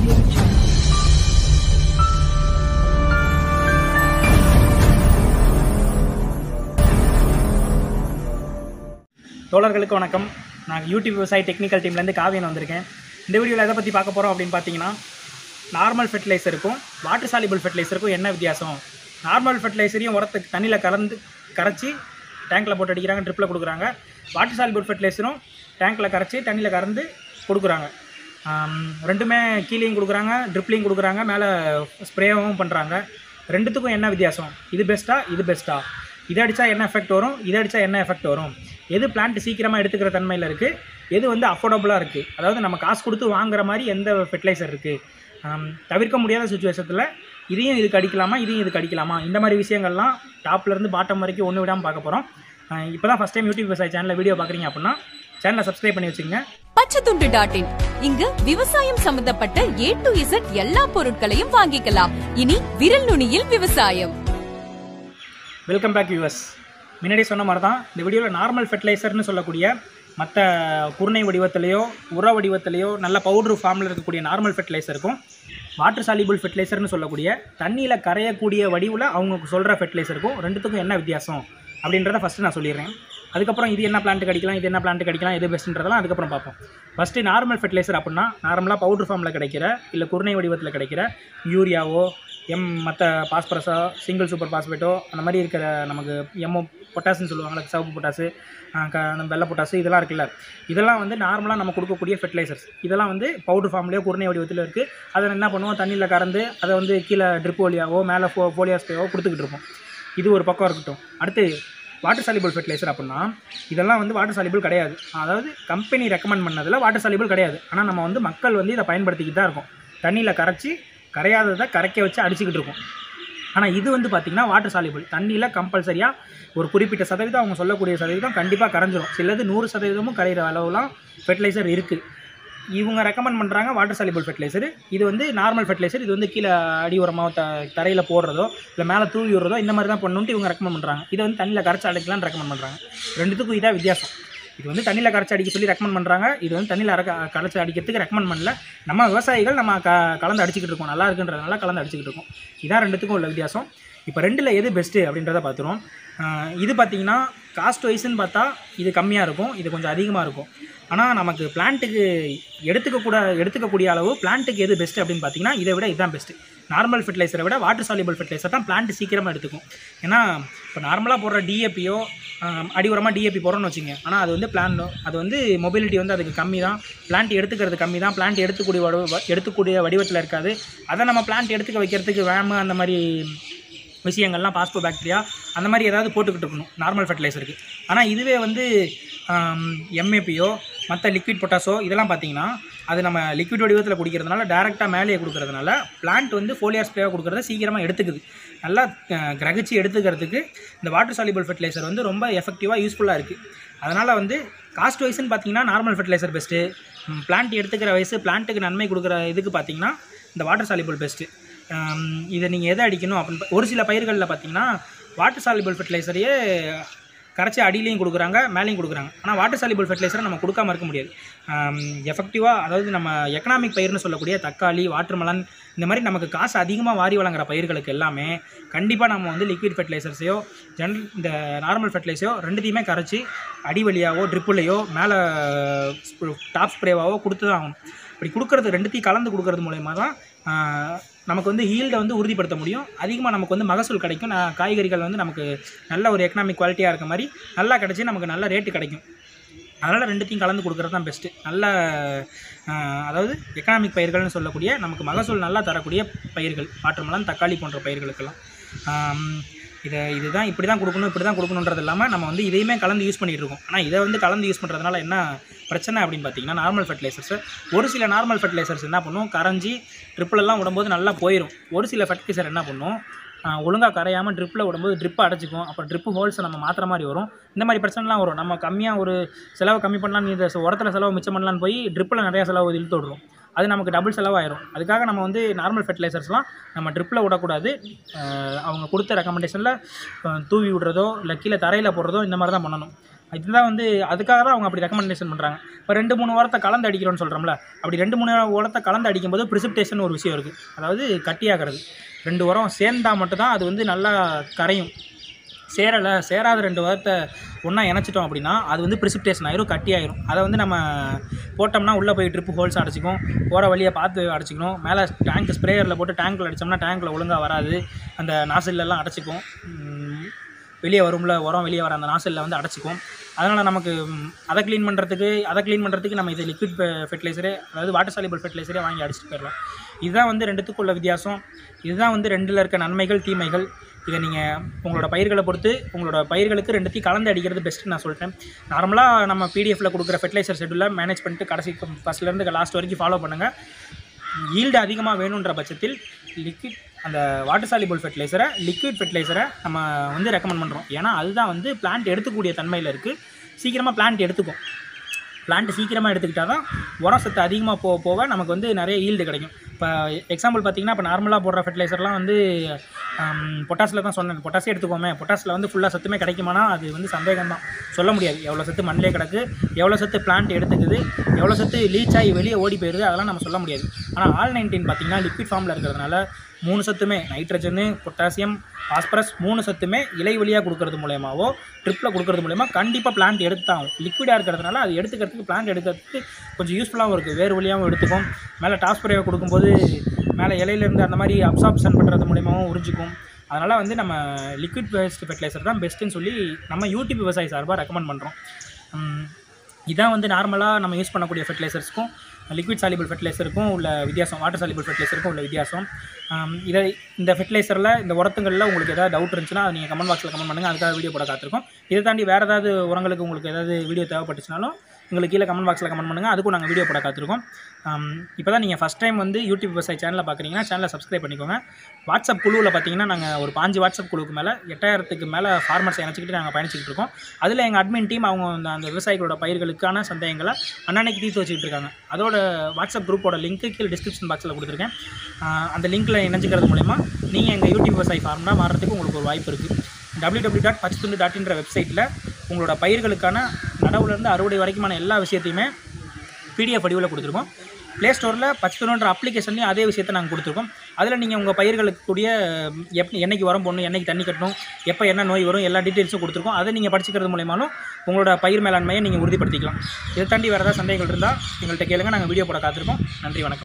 Audio Jungle. தோழர்களுக்கு வணக்கம் நான் யூடியூப் விவசாய டெக்னிக்கல் டீம்லேருந்து காவியன் வந்திருக்கேன் இந்த வீடியோவில் எதை பற்றி பார்க்க போகிறோம் அப்படின்னு பார்த்தீங்கன்னா நார்மல் ஃபெர்டிலைசருக்கும் வாட்டர் சாலிபிள் ஃபெர்டிலைசருக்கும் என்ன வித்தியாசம் நார்மல் ஃபெர்டிலைசரையும் உரத்துக்கு தண்ணியில் கலந்து கரைச்சி டேங்க்கில் போட்டு அடிக்கிறாங்க ட்ரிப்பில் கொடுக்குறாங்க வாட்டர் சாலிபிள் ஃபெர்டிலைசரும் டேங்க்கில் கரைச்சி தண்ணியில் கறந்து கொடுக்குறாங்க ஆம், ரெண்டுமே கீழேயும் கொடுக்குறாங்க ட்ரிப்லையும் கொடுக்குறாங்க மேலே ஸ்ப்ரேவும் பண்ணுறாங்க ரெண்டுத்துக்கும் என்ன வித்தியாசம் இது பெஸ்ட்டா இது பெஸ்ட்டா இதை அடித்தா என்ன எஃபெக்ட் வரும் இதை அடித்தா என்ன எஃபெக்ட் வரும் எது பிளான்ட் சீக்கிரமாக எடுத்துக்கிற தன்மையில் இருக்குது எது வந்து அஃபோர்டபுளாக இருக்குது அதாவது நம்ம காசு கொடுத்து வாங்குற மாதிரி எந்த ஃபெர்டிலைசர் இருக்குது தவிர்க்க முடியாத சுச்சுவேஷத்தில் இதையும் இதுக்கு அடிக்கலாமா இதையும் இதுக்கு அடிக்கலாமா இந்த மாதிரி விஷயங்கள்லாம் டாப்லேருந்து பாட்டம் வரைக்கும் ஒன்று விடாமல் பார்க்க போகிறோம் இப்போ தான் ஃபஸ்ட் டைம் யூடியூப் விவசாய சேனலில் வீடியோ பார்க்குறீங்க அப்படின்னா சேனலை சப்ஸ்கிரைப் பண்ணி வச்சுக்கோங்க பச்சைத்துண்டு டாட் இன் இங்கு விவசாயம் சம்பந்தப்பட்ட ஏ டு இசட் எல்லா பொருட்களையும் வாங்கிக்கலாம் இனி விரல் நுனியில் விவசாயம் வெல்கம் பேக் யூஎஸ் முன்னாடி சொன்ன மாதிரி தான் இந்த வீடியோவில் நார்மல் ஃபெர்டிலைசர்னு சொல்லக்கூடிய மற்ற குருணை வடிவத்திலையோ உர வடிவத்திலையோ நல்ல பவுட்ரு ஃபார்மில் இருக்கக்கூடிய நார்மல் ஃபெர்டிலைசருக்கும் வாட்டர் சாலிபிள் ஃபெர்டிலைசர்னு சொல்லக்கூடிய தண்ணியில் கரையக்கூடிய வடிவில் அவங்க சொல்கிற ஃபெர்டிலைசருக்கும் ரெண்டுத்துக்கும் என்ன வித்தியாசம் அப்படின்றத ஃபஸ்ட்டு நான் சொல்லிடுறேன் அதுக்கப்புறம் இது என்ன பிளான்ட்டுக்கு அடிக்கலாம் இது என்ன பிளான்ட்டுக்கு அடிக்கலாம் எது பெஸ்ட்டுன்றதெல்லாம் அதுக்கப்புறம் பார்ப்போம் ஃபஸ்ட்டு நார்மல் ஃபெர்டிலைசர் அப்படின்னா நார்மலாக பவுடர் ஃபார்மில் கிடைக்கிற இல்லை குருணை வடிவத்தில் கிடைக்கிற யூரியாவோ எம் மற்ற பாஸ்பரஸோ சிங்கிள் சூப்பர் பாஸ்பேட்டோ அந்த மாதிரி இருக்கிற நமக்கு எம்ஓ பொட்டாசுன்னு சொல்லுவாங்கள்ல சிவப்பு பொட்டாசு ஆ, க நம்ம வெள்ளை பொட்டாசு இதெல்லாம் இருக்குல்ல இதெல்லாம் வந்து நார்மலாக நம்ம கொடுக்கக்கூடிய ஃபெர்டிலைசர்ஸ் இதெல்லாம் வந்து பவுடர் ஃபார்ம்லேயோ குருணை வடிவத்தில் இருக்குது அதை என்ன பண்ணுவோம் தண்ணியில் கறந்து அதை வந்து கீழே ட்ரிப் வழியாவோ மேலே ஃபோ ஃபோலியா ஸ்ப்ரேவோ கொடுத்துக்கிட்டு இருப்போம் இது ஒரு பக்கம் இருக்கட்டும் அடுத்து வாட்டர் சாலிபிள் ஃபெர்டிலைசர் அப்படின்னா இதெல்லாம் வந்து வாட்டர் சாலிபிள் கிடையாது அதாவது கம்பெனி ரெக்கமெண்ட் பண்ணதில் வாட்டர் சாலிபிள் கிடையாது ஆனால் நம்ம வந்து மக்கள் வந்து இதை பயன்படுத்திக்கிட்டு தான் இருக்கோம் தண்ணியில் கரைச்சி கரையாததை கரைக்க வச்சு அடிச்சுக்கிட்டு இருக்கோம் ஆனால் இது வந்து பார்த்திங்கன்னா வாட்டர் சாலிபிள் தண்ணியில் கம்பல்சரியாக ஒரு குறிப்பிட்ட சதவீதம் அவங்க சொல்லக்கூடிய சதவீதம் கண்டிப்பாக கரைஞ்சிரும் சிலது நூறு சதவீதமும் கரைகிற அளவுலாம் ஃபெர்டிலைசர் இருக்குது இவங்க ரெக்கமெண்ட் பண்ணுறாங்க வாட்டர் சாலிபிள் ஃபெர்டிலைசர் இது வந்து நார்மல் ஃபெர்டிலைசர் இது வந்து கீழே அடி உரமாக த தரையில் போடுறதோ இல்லை மேலே தூவி விடுறதோ இந்த மாதிரி தான் பண்ணணுன்ட்டு இவங்க ரெக்கமெண்ட் பண்ணுறாங்க இதை வந்து தண்ணியில் கரைச்சி அடைக்கலாம்னு ரெக்கமெண்ட் பண்ணுறாங்க ரெண்டுத்துக்கும் இதான் வித்தியாசம் இது வந்து தண்ணியில் கரைச்சி அடிக்க சொல்லி ரெக்கமெண்ட் பண்ணுறாங்க இது வந்து தண்ணியில் அரைக்க கரைச்சி அடிக்கிறதுக்கு ரெக்கமெண்ட் பண்ணல நம்ம விவசாயிகள் நம்ம க கலந்து அடிச்சுக்கிட்டு இருக்கோம் நல்லா இருக்குன்றதுனால கலந்து அடிச்சுக்கிட்டு இருக்கோம் இதான் ரெண்டுத்துக்கும் உள்ள வித்தியாசம் இப்போ ரெண்டில் எது பெஸ்ட்டு அப்படின்றத பார்த்துருவோம் ஆஹ் இது பார்த்தீங்கன்னா காஸ்ட் வைஸ்ன்னு பார்த்தா இது கம்மியாக இருக்கும் இது கொஞ்சம் அதிகமாக இருக்கும் ஆனால் நமக்கு பிளான்ட்டுக்கு எடுத்துக்கக்கூட எடுத்துக்கக்கூடிய அளவு பிளான்ட்டுக்கு எது பெஸ்ட்டு அப்படின்னு பார்த்தீங்கன்னா இதை விட இதுதான் பெஸ்ட்டு நார்மல் ஃபெர்டிலைசரை விட வாட்டர் சாலிபிள் ஃபெர்டிலைசர் தான் பிளான்ட் சீக்கிரமாக எடுத்துக்கும் ஏன்னா இப்போ நார்மலாக போடுற டிஏபியோ அடி உரமாக டிஏபி போடுறோன்னு வச்சுங்க ஆனால் அது வந்து பிளான் அது வந்து மொபிலிட்டி வந்து அதுக்கு கம்மி தான் பிளான்ட் எடுத்துக்கிறது கம்மி தான் பிளான்ட் எடுத்துக்கூடிய வடிவ எடுத்துக்கூடிய வடிவத்தில் இருக்காது அதை நம்ம பிளான்ட் எடுத்துக்க வைக்கிறதுக்கு வேமு அந்த மாதிரி விஷயங்கள்லாம் பாஸ்போ பாக்டீரியா அந்த மாதிரி ஏதாவது போட்டுக்கிட்டு இருக்கணும் நார்மல் ஃபெர்டிலைசருக்கு ஆனால் இதுவே வந்து எம்ஏபியோ மற்ற லிக்விட் பொட்டாசோ இதெல்லாம் பார்த்தீங்கன்னா அது நம்ம லிக்விட் வடிவத்தில் குடிக்கிறதுனால டேரெக்டாக மேலேயே கொடுக்கறதுனால பிளான்ட் வந்து ஃபோலியார் ஸ்ப்ரேவாக கொடுக்குறத சீக்கிரமாக எடுத்துக்குது நல்லா அஹ், கிரகிச்சு எடுத்துக்கிறதுக்கு இந்த வாட்டர் சாலிபிள் ஃபெர்டிலைசர் வந்து ரொம்ப எஃபெக்டிவாக யூஸ்ஃபுல்லாக இருக்குது அதனால் வந்து காஸ்ட் வைஸ்ன்னு பார்த்தீங்கன்னா நார்மல் ஃபெர்டிலைசர் பெஸ்ட்டு பிளான்ட் எடுத்துக்கிற வயசு பிளான்ட்டுக்கு நன்மை கொடுக்குற இதுக்கு பார்த்தீங்கன்னா இந்த வாட்டர் சாலிபிள் பெஸ்ட்டு இதை நீங்கள் எதை அடிக்கணும் அப்படின்னு பா- ஒரு சில பயிர்களில் பார்த்தீங்கன்னா வாட்டர் சாலிபிள் ஃபெர்டிலைசரையே கரைச்சி அடியிலையும் கொடுக்குறாங்க மேலேயும் கொடுக்குறாங்க ஆனால் வாட்டர் சாலிபிள் ஃபெர்டிலைசரை நம்ம கொடுக்காம இருக்க முடியாது எஃபெக்டிவாக அதாவது நம்ம எக்கனாமிக் பயிர்னு சொல்லக்கூடிய தக்காளி வாட்டர்மெலன் இந்த மாதிரி நமக்கு காசு அதிகமாக வாரி வழங்குற பயிர்களுக்கு எல்லாமே கண்டிப்பாக நம்ம வந்து லிக்விட் ஃபெர்டிலைசர்ஸையோ ஜென்ரல் இந்த நார்மல் ஃபெர்டிலைசரையோ ரெண்டுத்தையுமே கரைச்சி அடி வழியாவோ ட்ரிப்புலையோ மேலே டாப் ஸ்ப்ரேவாவோ கொடுத்து தான் ஆகணும் இப்படி கொடுக்கறது ரெண்டுத்தையும் கலந்து கொடுக்கறது மூலயமா தான் ஆஹ், நமக்கு வந்து ஹீல்டை வந்து உறுதிப்படுத்த முடியும் அதிகமாக நமக்கு வந்து மகசூல் கிடைக்கும் நான் காய்கறிகள் வந்து நமக்கு நல்ல ஒரு எக்கனாமிக் குவாலிட்டியாக இருக்க மாதிரி நல்லா கிடச்சி நமக்கு நல்ல ரேட்டு கிடைக்கும் அதனால் ரெண்டுத்தையும் கலந்து கொடுக்குறது தான் பெஸ்ட்டு நல்ல ஆஹ், அதாவது எக்கனாமிக் பயிர்கள்னு சொல்லக்கூடிய நமக்கு மகசூல் நல்லா தரக்கூடிய பயிர்கள் வாட்டர்மெலன் தக்காளி போன்ற பயிர்களுக்கெல்லாம் ஆம், இதை இதுதான் இப்படி தான் கொடுக்கணும் இப்படி தான் கொடுக்கணுன்றது இல்லாமல் நம்ம வந்து இதையுமே கலந்து யூஸ் பண்ணிகிட்டு இருக்கோம் ஆனால் இதை வந்து கலந்து யூஸ் பண்ணுறதுனால என்ன பிரச்சனை அப்படின்னு பார்த்தீங்கன்னா நார்மல் ஃபெர்டிலைசர்ஸ் ஒரு சில நார்மல் ஃபெர்டிலைசர்ஸ் என்ன பண்ணும் கரைஞ்சி ட்ரிப்பிலெல்லாம் விடும்போது நல்லா போயிடும் ஒரு சில ஃபெர்டிலைசர் என்ன பண்ணும் ஒழுங்காக கரையாமல் ட்ரிப்பில் விடும்போது ட்ரிப்பை அடைச்சிக்கும் அப்புறம் ட்ரிப்பு ஹோல்ஸை நம்ம மாற்றுற மாதிரி வரும் இந்த மாதிரி பிரச்சனைலாம் வரும் நம்ம கம்மியாக ஒரு செலவு கம்மி பண்ணலாம் இந்த உரத்தில் செலவு மிச்சம் பண்ணலான்னு போய் ட்ரிப்பில் நிறையா செலவு இழுத்து விடுறோம் அது நமக்கு டபுள் செலவாயிரும் அதுக்காக நம்ம வந்து நார்மல் ஃபெர்டிலைசர்ஸ்லாம் நம்ம ட்ரிப்பில் விடக்கூடாது அஹ் அவங்க கொடுத்த ரெக்கமெண்டேஷனில் தூவி விடுறதோ இல்லை கீழே தரையில் போடுறதோ இந்த மாதிரி தான் பண்ணணும் இதுதான் வந்து அதுக்காக தான் அவங்க அப்படி ரெக்கமெண்டேஷன் பண்ணுறாங்க இப்போ ரெண்டு மூணு வாரத்தை கலந்து அடிக்கிறோம்னு சொல்கிறோம்ல அப்படி ரெண்டு மூணு உரத்தை கலந்து அடிக்கும்போது ப்ரிசிப்டேஷன் ஒரு விஷயம் இருக்குது அதாவது கட்டியாகிறது ரெண்டு உரம் சேர்ந்தால் மட்டும்தான் அது வந்து நல்லா கரையும் சேரலை சேராத ரெண்டு வாரத்தை ஒன்றா இணைச்சிட்டோம் அப்படின்னா அது வந்து ப்ரிசிப்டேஷன் ஆயிரும் கட்டி ஆயிரும் அதை வந்து நம்ம போட்டோம்னா உள்ளே போய் ட்ரிப்பு ஹோல்ஸ் அடைச்சிக்கும் போகிற வழியை பார்த்து அடைச்சிக்கணும் மேலே டேங்க் ஸ்ப்ரேயரில் போட்டு டேங்க்கில் அடித்தோம்னா டேங்க்கில் ஒழுங்காக வராது அந்த நாசிலெல்லாம் அடைச்சிக்கும் உம், வெளியே வரும்ல உரம் வெளியே வர அந்த நாசிலில் வந்து அடைச்சிக்கும் அதனால் நமக்கு ம், அதை க்ளீன் பண்ணுறதுக்கு அதை க்ளீன் பண்ணுறதுக்கு நம்ம இது லிக்விட் ஃபெர்டிலைசரே அதாவது வாட்டர் சாலிபிள் ஃபெர்டிலைசரே வாங்கி அடிச்சுட்டு போயிடலாம் இதுதான் வந்து ரெண்டுத்துக்கும் உள்ள வித்தியாசம் இதுதான் வந்து ரெண்டில் இருக்க நன்மைகள் தீமைகள் இதை நீங்கள் உங்களோட பயிர்களை பொறுத்து உங்களோட பயிர்களுக்கு ரெண்டுத்தையும் கலந்து அடிக்கிறது பெஸ்ட்டு நான் சொல்லிட்டேன் நார்மலாக நம்ம பிடிஎஃப்ல கொடுக்குற ஃபெர்டிலைசர் ஷெட்யூலில் மேனேஜ் பண்ணிட்டு கடைசி ஃபஸ்ட்லேருந்து லாஸ்ட் வரைக்கும் ஃபாலோ பண்ணுங்கள் ஈல்டு அதிகமாக வேணுன்ற பட்சத்தில் லிக்விட் அந்த வாட்டர் சாலிபிள் ஃபெர்டிலைசரை லிக்விட் ஃபெர்டிலைசரை நம்ம வந்து ரெக்கமெண்ட் பண்ணுறோம் ஏன்னா அதுதான் வந்து பிளான்ட் எடுத்துக்கூடிய தன்மையில் இருக்குது சீக்கிரமாக பிளான்ட் எடுத்துக்கும் பிளான்ட் சீக்கிரமாக எடுத்துக்கிட்டால் தான் உரம் சத்து அதிகமாக போக போக நமக்கு வந்து நிறைய ஈல்டு கிடைக்கும் இப்போ எக்ஸாம்பிள் பார்த்தீங்கன்னா இப்போ நார்மலாக போடுற ஃபெர்டிலைசர்லாம் வந்து பொட்டாஸில் தான் சொன்னேன் பொட்டாஸே எடுத்துக்கோமே பொட்டாஸில் வந்து ஃபுல்லாக சத்துமே கிடைக்குமானா அது வந்து சந்தேகம் தான் சொல்ல முடியாது எவ்வளோ சத்து மண்ணிலே கிடக்கு எவ்வளோ சத்து பிளான்ட் எடுத்துக்குது எவ்வளோ சத்து லீச் ஆகி வெளியே ஓடி போயிடுது அதெல்லாம் நம்ம சொல்ல முடியாது ஆனால் ஆல் நைன்டீன் பார்த்தீங்கன்னா லிக்விட் ஃபார்மில் இருக்கிறதுனால மூணு சத்துமே நைட்ரஜனு பொட்டாசியம் பாஸ்பரஸ் மூணு சத்துமே இலை வழியாக கொடுக்கறது மூலயமாவோ ட்ரிப்பில் கொடுக்கறது மூலயமா கண்டிப்பாக பிளான்ட் எடுத்தாகும் லிக்விடாக இருக்கிறதுனால அது எடுத்துக்கிறதுக்கு பிளான்ட் எடுக்கிறதுக்கு கொஞ்சம் யூஸ்ஃபுல்லாகவும் இருக்குது வேறு வழியாகவும் எடுத்துக்கும் மேலே டாஸ்பரேவை கொடுக்கும்போது மேலே இலையிலேருந்து அந்த மாதிரி அப்சார்ப்ஷன் பண்ணுறது மூலியமாகவும் உறிஞ்சிக்கும் அதனால் வந்து நம்ம லிக்விட் வேஸ்ட் ஃபெர்டிலைசர் தான் பெஸ்ட்டுன்னு சொல்லி நம்ம யூடியூப் விவசாயி சார்பாக ரெக்கமெண்ட் பண்ணுறோம் இதான் வந்து நார்மலாக நம்ம யூஸ் பண்ணக்கூடிய ஃபெர்டிலைசர்ஸ்க்கும் லிக்விட் சாலிபிள் ஃபெர்டிலைசருக்கும் உள்ள வித்தியாசம் வாட்டர் சாலிபிள் ஃபெர்டிலைசருக்கும் உள்ள வித்தியாசம் ஆம், இதை இந்த ஃபெர்டிலைசரில் இந்த உரத்துங்களில் உங்களுக்கு ஏதாவது டவுட் இருந்துச்சுன்னா அதை நீங்கள் கமெண்ட் பாக்ஸில் கமெண்ட் பண்ணுங்கள் அதுக்காக வீடியோ போட காத்திருக்கோம் இதை தாண்டி வேறு ஏதாவது உரங்களுக்கு உங்களுக்கு ஏதாவது வீடியோ தேவைப்பட்டுச்சுனாலும் உங்களுக்கு கீழே கமெண்ட் பாக்ஸில் கமெண்ட் பண்ணுங்கள் அதுக்கும் நாங்கள் வீடியோ போட காத்திருக்கோம் இப்போ தான் நீங்கள் ஃபஸ்ட் டைம் வந்து யூடியூப் விவசாய சேனலை பார்க்குறீங்கன்னா சேனலை சப்ஸ்கிரைப் பண்ணிக்கோங்க வாட்ஸ்அப் குழுவில் பார்த்தீங்கன்னா நாங்கள் ஒரு பாஞ்சு வாட்ஸ்அப் குழுவுக்கு மேலே எட்டாயிரத்துக்கு மேலே ஃபார்மர்ஸ் இணைச்சிக்கிட்டு நாங்கள் பயணிச்சுக்கிட்டு இருக்கோம் அதில் எங்கள் அட்மின் டீம் அவங்க அந்த அந்த விவசாயிகளோட பயிர்களுக்கான சந்தேகங்களை அன்னன்னைக்கு தீர்த்து வச்சுக்கிட்டு இருக்காங்க அதோட வாட்ஸ்அப் குரூப்போட லிங்க்கு கீழே டிஸ்கிரிப்ஷன் பாக்ஸில் கொடுத்துருக்கேன் ஆஹ் அந்த லிங்க்கில் இணைஞ்சிக்கிறது மூலயமா நீங்கள் எங்கள் யூடியூப் விவசாயி ஃபார்ம்னா மாறுறதுக்கு உங்களுக்கு ஒரு வாய்ப்பு இருக்குது W W dot Pachathundu dot in வெப்சைட்டில் உங்களோட பயிர்களுக்கான நடவுலேருந்து அறுவடை வரைக்குமான எல்லா விஷயத்தையுமே பிடிஎஃப் வடிவில் கொடுத்துருக்கோம் ப்ளே ஸ்டோரில் பச்சத்துணுன்ற அப்ளிகேஷன்லையும் அதே விஷயத்தை நாங்கள் கொடுத்துருக்கோம் அதில் நீங்கள் உங்கள் பயிர்களுக்கு கூடிய எப் என்னைக்கு உரம் போடணும் என்னைக்கு தண்ணி கட்டணும் எப்போ என்ன நோய் வரும் எல்லா டீட்டெயில்ஸும் கொடுத்துருக்கோம் அதை நீங்கள் படிச்சுக்கிறது மூலயமாலும் உங்களோட பயிர் மேலாண்மையை நீங்கள் உறுதிப்படுத்திக்கலாம் இதை தாண்டி வேறு ஏதாவது சந்தேகங்கள் இருந்தால் எங்கள்கிட்ட கேளுங்க நாங்கள் வீடியோ போட காத்திருக்கோம் நன்றி வணக்கம்